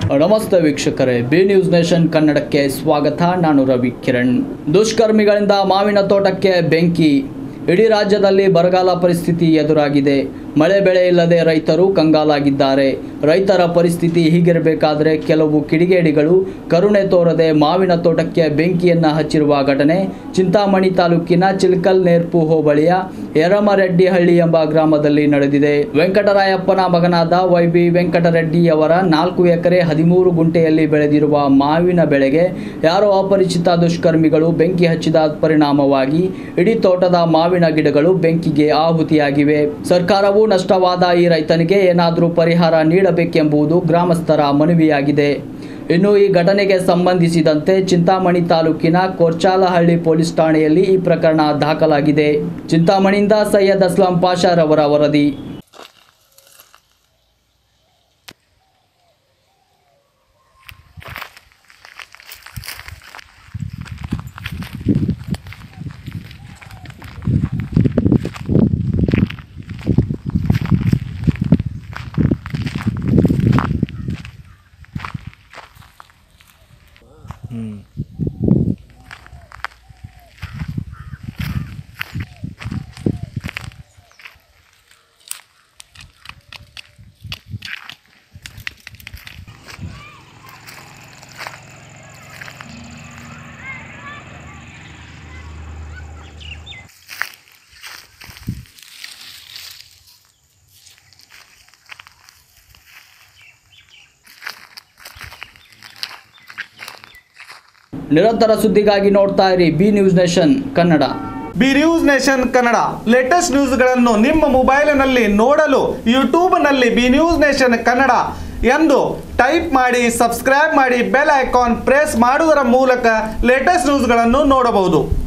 ನಮಸ್ತೆ ವೀಕ್ಷಕರೇ B news nation ಕನ್ನಡಕ್ಕೆ ಸ್ವಾಗತ ನಾನು ರವಿ ಕಿರಣ್ ದುಷ್ಕರ್ಮಿಗಳಿಂದ ಮಾವಿನ ತೋಟಕ್ಕೆ ಬೆಂಕಿ ಇಡೀ ರಾಜ್ಯದಲ್ಲಿ ಬರಗಾಲ ಪರಿಸ್ಥಿತಿ ಎದುರಾಗಿದೆ ಮಳೆ ಬೆಳೆ ಇಲ್ಲದೆ ರೈತರು ಕಂಗಾಲಾಗಿದ್ದಾರೆ ರೈತರ ಪರಿಸ್ಥಿತಿ ಹೀಗಿರಬೇಕಾದರೆ ಕೆಲವು ಕಿಡಿಗೇಡಿಗಳು ಕರುಣೆ ತೋರದೆ ಮಾವಿನ ತೋಟಕ್ಕೆ ಬೆಂಕಿಯನ್ನ ಹಚ್ಚಿರುವ ಘಟನೆ ಚಿಂತಾಮಣಿ ತಾಲೂಕಿನ ಚಿಲ್ಕಲ್ ನೇರ್ಪು ಹೋಬಳಿಯ ಯರಮರೆಡ್ಡಿಹಳ್ಳಿ ಎಂಬ ಗ್ರಾಮದಲ್ಲಿ ನಡೆದಿದೆ ವೆಂಕಟರಾಯಪ್ಪನ ಮಗನಾದ ವೈ ಬಿ ವೆಂಕಟರೆಡ್ಡಿಯವರ ನಾಲ್ಕು ಎಕರೆ ಹದಿಮೂರು ಗುಂಟೆಯಲ್ಲಿ ಬೆಳೆದಿರುವ ಮಾವಿನ ಬೆಳೆಗೆ ಯಾರೋ ಅಪರಿಚಿತ ದುಷ್ಕರ್ಮಿಗಳು ಬೆಂಕಿ ಹಚ್ಚಿದ ಪರಿಣಾಮವಾಗಿ ಇಡೀ ತೋಟದ ಮಾವಿನ ಗಿಡಗಳು ಬೆಂಕಿಗೆ ಆಹುತಿಯಾಗಿವೆ ಸರ್ಕಾರವು ನಷ್ಟವಾದ ಈ ರೈತನಿಗೆ ಏನಾದರೂ ಪರಿಹಾರ ನೀಡಬೇಕೆಂಬುದು ಗ್ರಾಮಸ್ಥರ ಮನವಿಯಾಗಿದೆ ಇನ್ನು ಈ ಘಟನೆಗೆ ಸಂಬಂಧಿಸಿದಂತೆ ಚಿಂತಾಮಣಿ ತಾಲೂಕಿನ ಕೊರ್ಚಾಲಹಳ್ಳಿ ಪೊಲೀಸ್ ಠಾಣೆಯಲ್ಲಿ ಈ ಪ್ರಕರಣ ದಾಖಲಾಗಿದೆ ಚಿಂತಾಮಣಿಯಿಂದ ಸೈಯದ್ ಅಸ್ಲಾಂ ಪಾಷಾರವರ ವರದಿ ನಿರಂತರ ಸುದ್ದಿಗಾಗಿ ನೋಡ್ತಾ ಇರಿ B news nation Kannada B news nation Kannada latest ನ್ಯೂಸ್ಗಳನ್ನು ನಿಮ್ಮ ಮೊಬೈಲಿನಲ್ಲಿ ನೋಡಲು ಯೂಟ್ಯೂಬ್ನಲ್ಲಿ ಬಿ ನ್ಯೂಸ್ ನೇಷನ್ ಕನ್ನಡ ಎಂದು ಟೈಪ್ ಮಾಡಿ ಸಬ್ಸ್ಕ್ರೈಬ್ ಮಾಡಿ ಬೆಲ್ ಐಕಾನ್ ಪ್ರೆಸ್ ಮಾಡುವುದರ ಮೂಲಕ ಲೇಟೆಸ್ಟ್ ನ್ಯೂಸ್ಗಳನ್ನು ನೋಡಬಹುದು